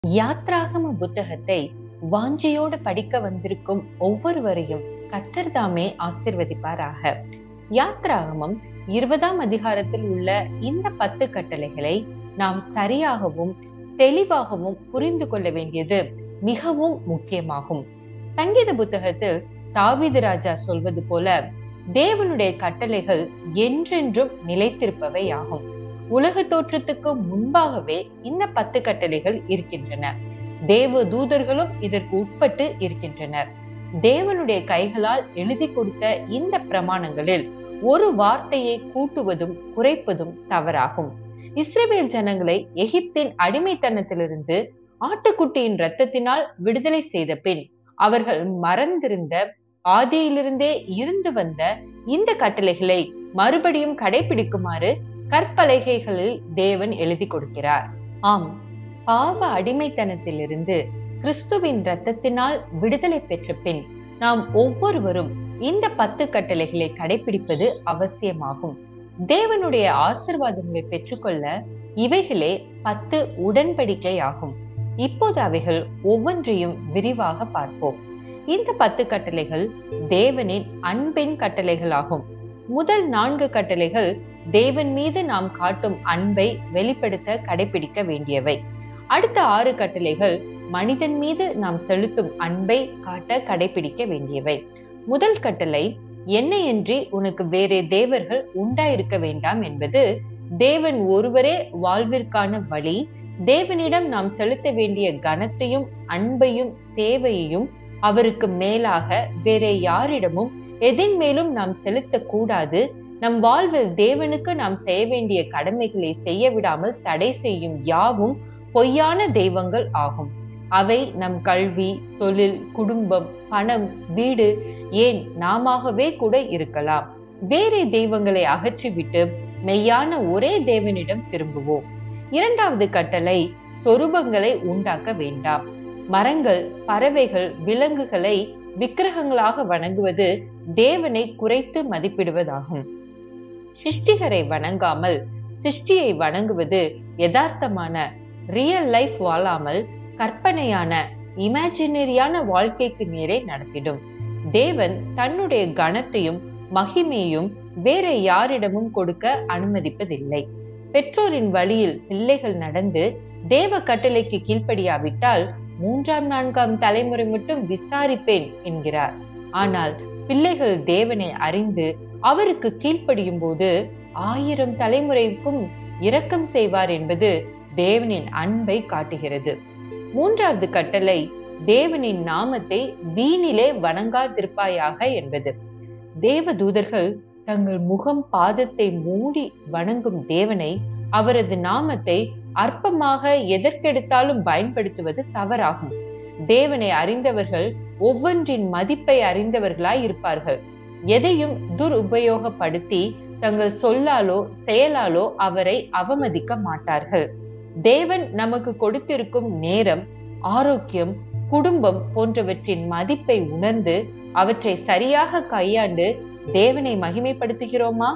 யாத்ராகம புத்தகத்தை வாஞ்சையோடு படிக்க வந்திருக்கும் ஒவ்வொருவரையும் கத்தர் தாமே ஆசிர்வதிப்பாராக யாத்ராகமம் இருபதாம் அதிகாரத்தில் உள்ள இந்த பத்து கட்டளைகளை நாம் சரியாகவும் தெளிவாகவும் புரிந்து கொள்ள வேண்டியது மிகவும் முக்கியமாகும் சங்கீத புத்தகத்தில் தாவீது ராஜா சொல்வது போல தேவனுடைய கட்டளைகள் என்றென்றும் நிலைத்திருப்பவை ஆகும் உலக தோற்றத்துக்கு முன்பாகவே இந்த பத்து கட்டளைகள் இருக்கின்றன தேவ தூதர்களும் இதற்கு உட்பட்டு இருக்கின்றனர் தேவனுடைய கைகளால் எழுதி கொடுத்த இந்த பிரமாணங்களில் ஒரு வார்த்தையை கூட்டுவதும் குறைப்பதும் தவறாகும் இஸ்ரேல் ஜனங்களை எகிப்தின் அடிமைத்தனத்திலிருந்து ஆட்டுக்குட்டியின் இரத்தத்தினால் விடுதலை செய்த பின் அவர்கள் மறந்திருந்த ஆதியிலிருந்தே இருந்து வந்த இந்த கட்டளைகளை மறுபடியும் கடைபிடிக்குமாறு கற்பலகைகளில் தேவன் எழுதி கொடுக்கிறார் ஆம் பாவ அடிமைத்தனத்திலிருந்து கிறிஸ்துவின் இரத்தத்தினால் விடுதலை பெற்ற பின் நாம் ஒவ்வொருவரும் இந்த பத்து கட்டளைகளை கடைபிடிப்பது அவசியமாகும் தேவனுடைய ஆசிர்வாதங்களை பெற்றுக்கொள்ள இவைகளே பத்து உடன்படிக்கை ஆகும் இப்போது அவைகள் ஒவ்வொன்றையும் விரிவாக பார்ப்போம் இந்த பத்து கட்டளைகள் தேவனின் அன்பின் கட்டளைகளாகும் முதல் நான்கு கட்டளைகள் தேவன் மீது நாம் காட்டும் அன்பை வெளிப்படுத்த கடைபிடிக்க வேண்டியவை அடுத்த ஆறு கட்டளைகள் மனிதன் மீது நாம் செலுத்தும் அன்பை காட்ட கடைபிடிக்க வேண்டியவை முதல் கட்டளை என்னையன்றி உனக்கு வேறே தேவர்கள் உண்டாயிருக்க வேண்டாம் என்பது தேவன் ஒருவரே வாழ்விற்கான வழி தேவனிடம் நாம் செலுத்த வேண்டிய கனத்தையும் அன்பையும் சேவையையும் அவருக்கு மேலாக வேற யாரிடமும் எதின் மேலும் நாம் செலுத்தக்கூடாது நம் வாழ்வில் தேவனுக்கு நாம் செய்ய வேண்டிய கடமைகளை செய்ய விடாமல் தடை செய்யும் யாவும் பொய்யான தெய்வங்கள் ஆகும் அவை நம் கல்வி தொழில் குடும்பம் பணம் வீடு ஏன் நாமவே கூட இருக்கலாம் வேறே தெய்வங்களை அகற்றிவிட்டு மெய்யான ஒரே தேவனிடம் திரும்புவோம் இரண்டாவது கட்டளை சொரூபங்களை உண்டாக்க வேண்டாம் மரங்கள் பறவைகள் விலங்குகளை விக்கிரகங்களாக வணங்குவது தேவனை குறைத்து மதிப்பிடுவதாகும் சிருஷ்டிகரை வணங்காமல் சிருஷ்டியை வணங்குவது யதார்த்தமான ரியல் லைஃப் வாழாமல் கற்பனையான இமேஜினரியான வாழ்க்கைக்கு நேரே நடத்திடும் தேவன் தன்னுடைய கணத்தையும் மகிமையும் வேற யாரிடமும் கொடுக்க அனுமதிப்பதில்லை பெற்றோரின் வழியில் பிள்ளைகள் நடந்து தேவ கட்டளைக்கு கீழ்ப்படியாவிட்டால் மூன்றாம் நான்காம் தலைமுறை மட்டும் விசாரிப்பேன் என்கிறார் ஆனால் பிள்ளைகள் தேவனை அறிந்து அவருக்கு கீழ்ப்படியும் போது ஆயிரம் தலைமுறைக்கும் இரக்கம் செய்வார் என்பது தேவனின் அன்பை காட்டுகிறது மூன்றாவது கட்டளை தேவனின் நாமத்தை வீணிலே வணங்காதிருப்பாயாக என்பது தேவ தூதர்கள் தங்கள் முகம் பாதத்தை மூடி வணங்கும் தேவனை அவரது நாமத்தை அற்பமாக எதற்கெடுத்தாலும் பயன்படுத்துவது தவறாகும் தேவனை அறிந்தவர்கள் ஒவ்வொன்றின் மதிப்பை அறிந்தவர்களாய் இருப்பார்கள் எதையும் துருபயோகப்படுத்தி தங்கள் சொல்லாலோ செயலாலோ அவரை அவமதிக்க மாட்டார்கள் தேவன் நமக்கு கொடுத்திருக்கும் நேரம் ஆரோக்கியம் குடும்பம் போன்றவற்றின் மதிப்பை உணர்ந்து அவற்றை சரியாக கையாண்டு தேவனை மகிமைப்படுத்துகிறோமா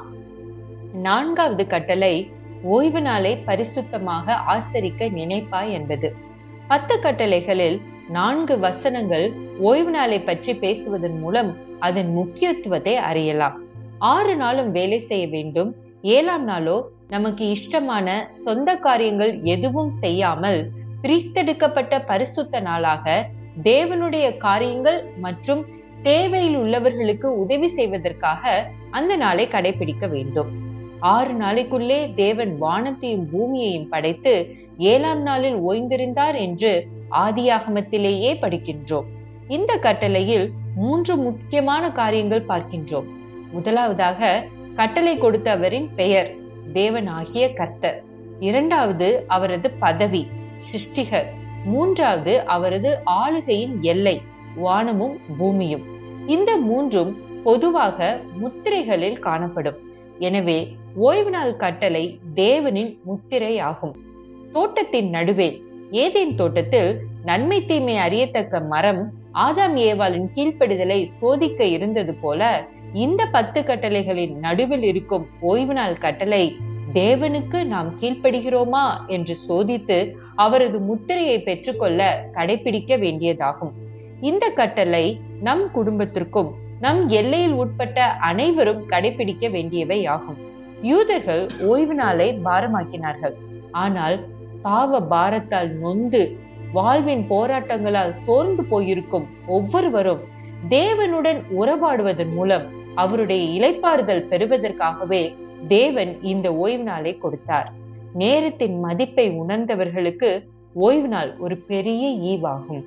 நான்காவது கட்டளை ஓய்வு நாளை பரிசுத்தமாக ஆசரிக்க நினைப்பாய் என்பது பத்து கட்டளைகளில் நான்கு வசனங்கள் ஓய்வு நாளை பற்றி பேசுவதன் மூலம் அதன் முக்கியத்துவத்தை அறியலாம் ஆறு நாளும் வேலை செய்ய வேண்டும் ஏழாம் நாளோ நமக்கு இஷ்டமான சொந்த காரியங்கள் எதுவும் செய்யாமல் பிரித்தெடுக்கப்பட்ட பரிசுத்த நாளாக தேவனுடைய காரியங்கள் மற்றும் தேவையில் உள்ளவர்களுக்கு உதவி செய்வதற்காக அந்த நாளை கடைபிடிக்க வேண்டும் ஆறு நாளைக்குள்ளே தேவன் வானத்தையும் பூமியையும் படைத்து ஏழாம் நாளில் ஓய்ந்திருந்தார் என்று ஆதியாகமத்திலேயே படிக்கின்றோம் இந்த கட்டளையில் மூன்று முக்கியமான காரியங்கள் பார்க்கின்றோம் முதலாவதாக கட்டளை கொடுத்தவரின் பெயர் தேவன் ஆகிய கர்த்தர் இரண்டாவது அவரது பதவி சிருஷ்டிகர் மூன்றாவது அவரது ஆளுகையின் எல்லை வானமும் பூமியும் இந்த மூன்றும் பொதுவாக முத்திரைகளில் காணப்படும் எனவே ஓய்வு நாள் கட்டளை தேவனின் முத்திரை ஆகும் தோட்டத்தின் நடுவே ஏதேன் தோட்டத்தில் நன்மை தீமை அறியத்தக்க மரம் ஆதாம் ஏவாளின் கீழ்ப்படிதலை சோதிக்க இருந்தது போல இந்த பத்து கட்டளைகளின் நடுவில் இருக்கும் ஓய்வு நாள் கட்டளை தேவனுக்கு நாம் கீழ்ப்படுகிறோமா என்று சோதித்து அவரது முத்திரையை பெற்றுக்கொள்ள கடைபிடிக்க வேண்டியதாகும் இந்த கட்டளை நம் குடும்பத்திற்கும் நம் எல்லையில் உட்பட்ட அனைவரும் கடைபிடிக்க வேண்டியவை ஆகும் யூதர்கள் ஓய்வு நாளை பாரமாக்கினார்கள் ஆனால் பாவ பாரத்தால் நொந்து வாழ்வின் போராட்டங்களால் சோர்ந்து போயிருக்கும் ஒவ்வொருவரும் தேவனுடன் உறவாடுவதன் மூலம் அவருடைய இலைப்பாறுதல் பெறுவதற்காகவே தேவன் இந்த ஓய்வு நாளை கொடுத்தார் நேரத்தின் மதிப்பை உணர்ந்தவர்களுக்கு ஓய்வு நாள் ஒரு பெரிய ஈவாகும்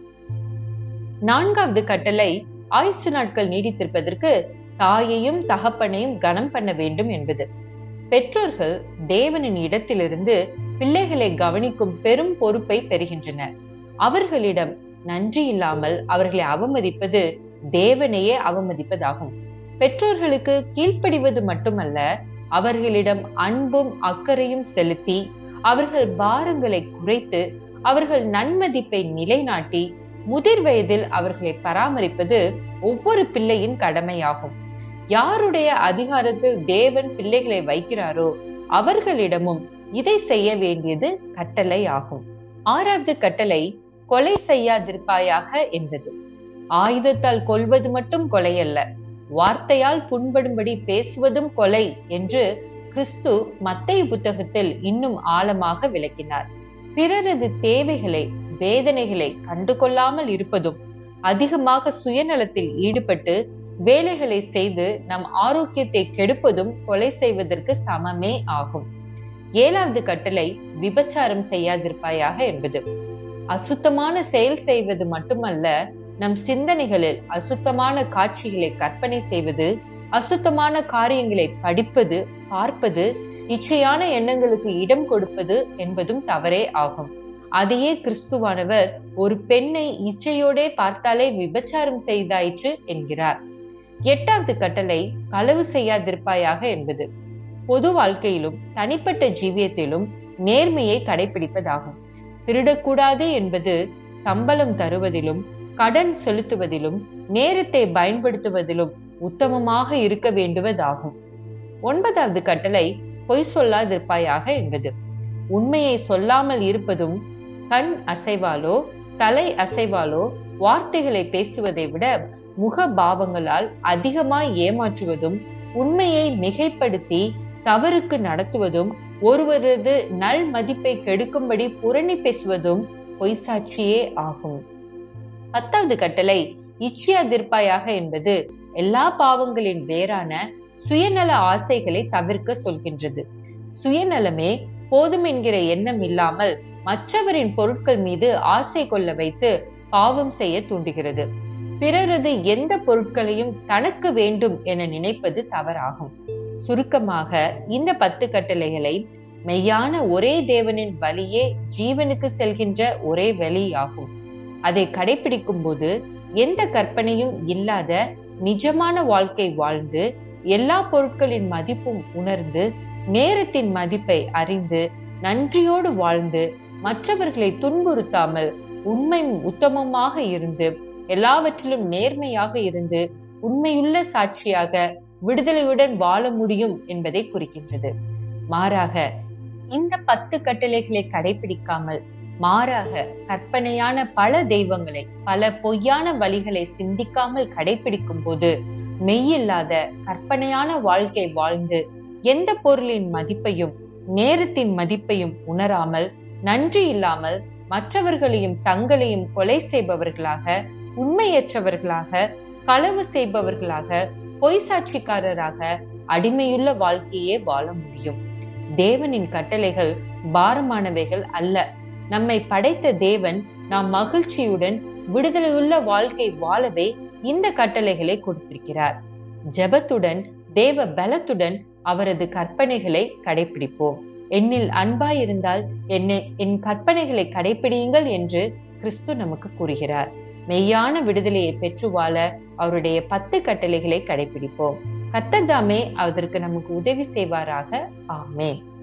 நான்காவது கட்டளை ஆயுசு நாட்கள் நீடித்திருப்பதற்கு தாயையும் தகப்பனையும் கனம் பண்ண வேண்டும் என்பது பெற்றோர்கள் தேவனின் இடத்திலிருந்து பிள்ளைகளை கவனிக்கும் பெரும் பொறுப்பை பெறுகின்றனர் அவர்களிடம் நன்றி இல்லாமல் அவர்களை அவமதிப்பது தேவனையே அவமதிப்பதாகும் பெற்றோர்களுக்கு கீழ்ப்படிவது மட்டுமல்ல அவர்களிடம் அன்பும் அக்கறையும் செலுத்தி அவர்கள் பாரங்களை குறைத்து அவர்கள் நன்மதிப்பை நிலைநாட்டி முதிர் வயதில் அவர்களை பராமரிப்பது ஒவ்வொரு பிள்ளையின் கடமையாகும் யாருடைய அதிகாரத்தில் தேவன் பிள்ளைகளை வைக்கிறாரோ அவர்களிடமும் இதை செய்ய வேண்டியது கட்டளை ஆகும் ஆறாவது கட்டளை கொலை செய்யாதிருப்பாயாக என்பது ஆயுதத்தால் கொல்வது மட்டும் கொலை அல்ல வார்த்தையால் புண்படும்படி பேசுவதும் கொலை என்று கிறிஸ்து மத்திய புத்தகத்தில் இன்னும் ஆழமாக விளக்கினார் பிறரது தேவைகளை வேதனைகளை கண்டுகொள்ளாமல் இருப்பதும் அதிகமாக சுயநலத்தில் ஈடுபட்டு வேலைகளை செய்து நம் ஆரோக்கியத்தை கெடுப்பதும் கொலை செய்வதற்கு சமமே ஆகும் ஏழாவது கட்டளை விபச்சாரம் செய்யாதிருப்பாயாக என்பது அசுத்தமான செயல் செய்வது மட்டுமல்ல நம் சிந்தனைகளில் அசுத்தமான காட்சிகளை கற்பனை செய்வது அசுத்தமான காரியங்களை படிப்பது பார்ப்பது இச்சையான எண்ணங்களுக்கு இடம் கொடுப்பது என்பதும் தவறே ஆகும் அதையே கிறிஸ்துவானவர் ஒரு பெண்ணை இச்சையோடே பார்த்தாலே விபச்சாரம் செய்தாயிற்று என்கிறார் எட்டாவது கட்டளை களவு செய்யாதிருப்பாயாக என்பது பொது வாழ்க்கையிலும் தனிப்பட்ட ஜீவியத்திலும் நேர்மையை கடைபிடிப்பதாகும் திருடக்கூடாது என்பது சம்பளம் தருவதிலும் கடன் செலுத்துவதிலும் நேரத்தை பயன்படுத்துவதிலும் உத்தமமாக இருக்க வேண்டுவதாகும் ஒன்பதாவது கட்டளை பொய் சொல்லாதிருப்பாயாக என்பது உண்மையை சொல்லாமல் இருப்பதும் கண் அசைவாலோ தலை அசைவாலோ வார்த்தைகளை பேசுவதை விட முக பாவங்களால் அதிகமாய் ஏமாற்றுவதும் உண்மையை மிகைப்படுத்தி தவறுக்கு நடத்துவதும் ஒருவரது நல் மதிப்பை கெடுக்கும்படி புரணி பேசுவதும் பொய் சாட்சியே ஆகும் பத்தாவது கட்டளை இச்சியாதிருப்பாயாக என்பது எல்லா பாவங்களின் வேறான சுயநல ஆசைகளை தவிர்க்க சொல்கின்றது சுயநலமே போதும் என்கிற எண்ணம் இல்லாமல் மற்றவரின் பொருட்கள் மீது ஆசை கொள்ள வைத்து பாவம் செய்ய தூண்டுகிறது பிறரது எந்த பொருட்களையும் தனக்கு வேண்டும் என நினைப்பது தவறாகும் சுருக்கமாக இந்த பத்து கட்டளைகளை மெய்யான ஒரே தேவனின் வழியே ஜீவனுக்கு செல்கின்ற ஒரே வழியாகும் அதை கடைபிடிக்கும் போது எந்த கற்பனையும் இல்லாத நிஜமான வாழ்க்கை வாழ்ந்து எல்லா பொருட்களின் மதிப்பும் உணர்ந்து நேரத்தின் மதிப்பை அறிந்து நன்றியோடு வாழ்ந்து மற்றவர்களை துன்புறுத்தாமல் உண்மை உத்தமமாக இருந்து எல்லாவற்றிலும் நேர்மையாக இருந்து உண்மையுள்ள சாட்சியாக விடுதலையுடன் வாழ முடியும் என்பதை குறிக்கின்றது மாறாக இந்த பத்து கட்டளைகளை கடைபிடிக்காமல் மாறாக கற்பனையான பல தெய்வங்களை பல பொய்யான வழிகளை சிந்திக்காமல் கடைபிடிக்கும் போது மெய்யில்லாத கற்பனையான வாழ்க்கை வாழ்ந்து எந்த பொருளின் மதிப்பையும் நேரத்தின் மதிப்பையும் உணராமல் நன்றி இல்லாமல் மற்றவர்களையும் தங்களையும் கொலை செய்பவர்களாக உண்மையற்றவர்களாக களவு செய்பவர்களாக பொய் சாட்சிக்காரராக அடிமையுள்ள வாழ்க்கையே வாழ முடியும் தேவனின் கட்டளைகள் பாரமானவைகள் அல்ல நம்மை படைத்த தேவன் நாம் மகிழ்ச்சியுடன் விடுதலையுள்ள வாழ்க்கை வாழவே இந்த கட்டளைகளை கொடுத்திருக்கிறார் ஜெபத்துடன் தேவ பலத்துடன் அவரது கற்பனைகளை கடைபிடிப்போம் என்னில் அன்பாயிருந்தால் என்னை என் கற்பனைகளை கடைபிடியுங்கள் என்று கிறிஸ்து நமக்கு கூறுகிறார் மெய்யான விடுதலையை பெற்று வாழ அவருடைய பத்து கட்டளைகளை கடைபிடிப்போம் கத்தர்தாமே அதற்கு நமக்கு உதவி செய்வாராக ஆமேன்